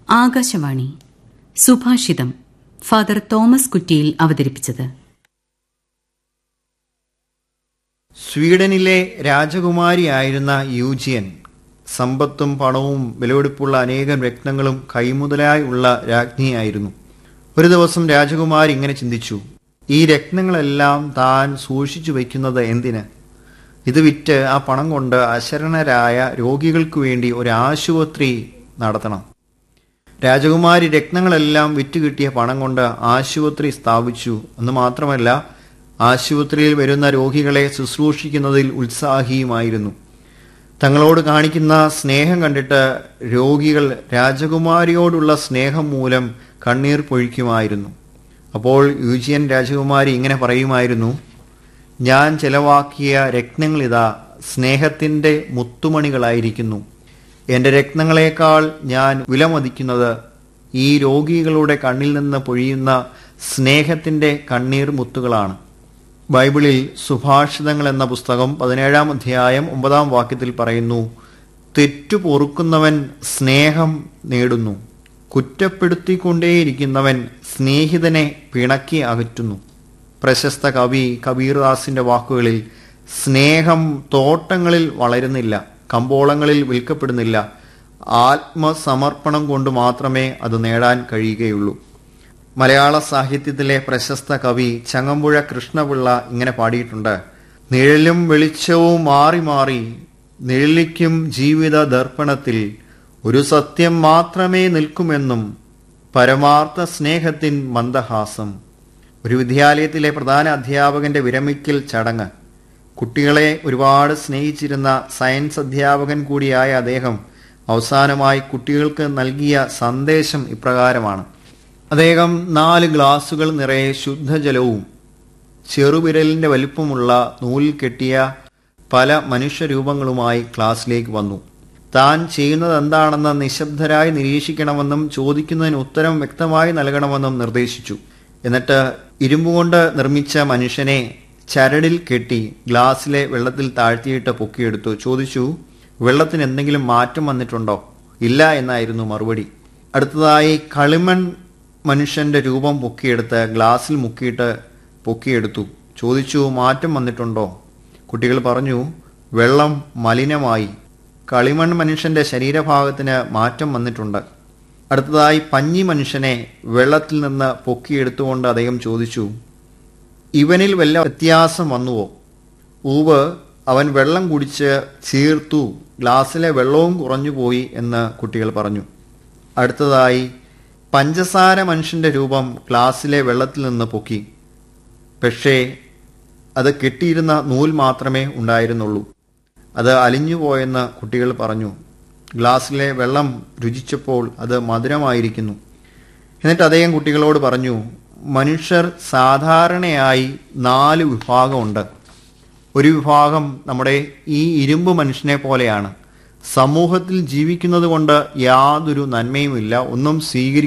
ആകാശവാണി സുഭാഷിതം father Thomas കുറ്റിയിൽ അവതരിപ്പിച്ചത് സ്വീഡനിലെ രാജകുമാരിയായിരുന്ന യൂജിയൻ സമ്പത്തും പണവും വിലപിടിപ്പുള്ള അനേകം രത്നങ്ങളും കൈമുതലായി ഉള്ള രാജ്ഞിയായിരുന്നു ഒരു ദിവസം രാജകുമാരി ഇങ്ങനെ ചിന്തിച്ചു ഈ രത്നങ്ങളെല്ലാം താൻ സൂക്ഷിച്ചു വയ്ക്കുന്നത് എന്തിന് ഇത് വിറ്റ് ആ പണം കൊണ്ട് അശരണരായ രോഗികൾക്ക് വേണ്ടി ഒരു ആശുപത്രി നടത്തണം രാജകുമാരി രത്നങ്ങളെല്ലാം വിറ്റ് കിട്ടിയ പണം കൊണ്ട് ആശുപത്രി സ്ഥാപിച്ചു എന്ന് മാത്രമല്ല ആശുപത്രിയിൽ വരുന്ന രോഗികളെ ശുശ്രൂഷിക്കുന്നതിൽ ഉത്സാഹിയുമായിരുന്നു തങ്ങളോട് കാണിക്കുന്ന സ്നേഹം കണ്ടിട്ട് രോഗികൾ രാജകുമാരിയോടുള്ള സ്നേഹം മൂലം കണ്ണീർ പൊഴിക്കുമായിരുന്നു അപ്പോൾ യൂജിയൻ രാജകുമാരി ഇങ്ങനെ പറയുമായിരുന്നു ഞാൻ ചെലവാക്കിയ രത്നങ്ങളിതാ സ്നേഹത്തിൻ്റെ മുത്തുമണികളായിരിക്കുന്നു എൻ്റെ രത്നങ്ങളെക്കാൾ ഞാൻ വിലമതിക്കുന്നത് ഈ രോഗികളുടെ കണ്ണിൽ നിന്ന് പൊഴിയുന്ന സ്നേഹത്തിൻ്റെ കണ്ണീർ മുത്തുകളാണ് ബൈബിളിൽ സുഭാഷിതങ്ങൾ എന്ന പുസ്തകം പതിനേഴാം അധ്യായം ഒമ്പതാം വാക്യത്തിൽ പറയുന്നു തെറ്റു പൊറുക്കുന്നവൻ സ്നേഹം നേടുന്നു കുറ്റപ്പെടുത്തിക്കൊണ്ടേയിരിക്കുന്നവൻ സ്നേഹിതനെ പിണക്കി അകറ്റുന്നു പ്രശസ്ത കവി കബീർദാസിന്റെ വാക്കുകളിൽ സ്നേഹം തോട്ടങ്ങളിൽ വളരുന്നില്ല കമ്പോളങ്ങളിൽ വിൽക്കപ്പെടുന്നില്ല ആത്മസമർപ്പണം കൊണ്ട് മാത്രമേ അത് നേടാൻ കഴിയുകയുള്ളൂ മലയാള സാഹിത്യത്തിലെ പ്രശസ്ത കവി ചങ്ങമ്പുഴ കൃഷ്ണപിള്ള ഇങ്ങനെ പാടിയിട്ടുണ്ട് നിഴലും വെളിച്ചവും മാറി മാറി നിഴലിക്കും ജീവിത ദർപ്പണത്തിൽ ഒരു സത്യം മാത്രമേ നിൽക്കുമെന്നും പരമാർത്ഥ സ്നേഹത്തിൻ മന്ദഹാസം ഒരു വിദ്യാലയത്തിലെ പ്രധാന അധ്യാപകന്റെ വിരമിക്കൽ ചടങ്ങ് കുട്ടികളെ ഒരുപാട് സ്നേഹിച്ചിരുന്ന സയൻസ് അധ്യാപകൻ കൂടിയായ അദ്ദേഹം അവസാനമായി കുട്ടികൾക്ക് നൽകിയ സന്ദേശം ഇപ്രകാരമാണ് അദ്ദേഹം നാല് ഗ്ലാസുകൾ നിറയെ ശുദ്ധജലവും ചെറുവിരലിന്റെ വലിപ്പമുള്ള നൂലിൽ കെട്ടിയ പല മനുഷ്യരൂപങ്ങളുമായി ക്ലാസ്സിലേക്ക് വന്നു താൻ ചെയ്യുന്നത് എന്താണെന്ന് നിശബ്ദരായി നിരീക്ഷിക്കണമെന്നും ചോദിക്കുന്നതിന് ഉത്തരം വ്യക്തമായി നൽകണമെന്നും നിർദ്ദേശിച്ചു എന്നിട്ട് ഇരുമ്പുകൊണ്ട് നിർമ്മിച്ച മനുഷ്യനെ ചരടിൽ കെട്ടി ഗ്ലാസ്സിലെ വെള്ളത്തിൽ താഴ്ത്തിയിട്ട് പൊക്കിയെടുത്തു ചോദിച്ചു വെള്ളത്തിന് എന്തെങ്കിലും മാറ്റം വന്നിട്ടുണ്ടോ ഇല്ല എന്നായിരുന്നു മറുപടി അടുത്തതായി കളിമൺ മനുഷ്യന്റെ രൂപം പൊക്കിയെടുത്ത് ഗ്ലാസ്സിൽ മുക്കിയിട്ട് പൊക്കിയെടുത്തു ചോദിച്ചു മാറ്റം വന്നിട്ടുണ്ടോ കുട്ടികൾ പറഞ്ഞു വെള്ളം മലിനമായി കളിമൺ മനുഷ്യന്റെ ശരീരഭാഗത്തിന് മാറ്റം വന്നിട്ടുണ്ട് അടുത്തതായി പഞ്ഞി മനുഷ്യനെ വെള്ളത്തിൽ നിന്ന് പൊക്കിയെടുത്തുകൊണ്ട് അദ്ദേഹം ചോദിച്ചു ഇവനിൽ വല്ല വ്യത്യാസം വന്നുവോ ഊവ് അവൻ വെള്ളം കുടിച്ച് ചീർത്തു ഗ്ലാസ്സിലെ വെള്ളവും കുറഞ്ഞുപോയി എന്ന് കുട്ടികൾ പറഞ്ഞു അടുത്തതായി പഞ്ചസാര മനുഷ്യന്റെ രൂപം ഗ്ലാസ്സിലെ വെള്ളത്തിൽ നിന്ന് പൊക്കി പക്ഷേ അത് കെട്ടിയിരുന്ന നൂൽ മാത്രമേ ഉണ്ടായിരുന്നുള്ളൂ അത് അലിഞ്ഞുപോയെന്ന് കുട്ടികൾ പറഞ്ഞു ഗ്ലാസ്സിലെ വെള്ളം രുചിച്ചപ്പോൾ അത് മധുരമായിരിക്കുന്നു എന്നിട്ട് അദ്ദേഹം കുട്ടികളോട് പറഞ്ഞു മനുഷ്യർ സാധാരണയായി നാല് വിഭാഗമുണ്ട് ഒരു വിഭാഗം നമ്മുടെ ഈ ഇരുമ്പ് മനുഷ്യനെ പോലെയാണ് സമൂഹത്തിൽ ജീവിക്കുന്നത് കൊണ്ട് യാതൊരു നന്മയുമില്ല ഒന്നും സ്വീകരി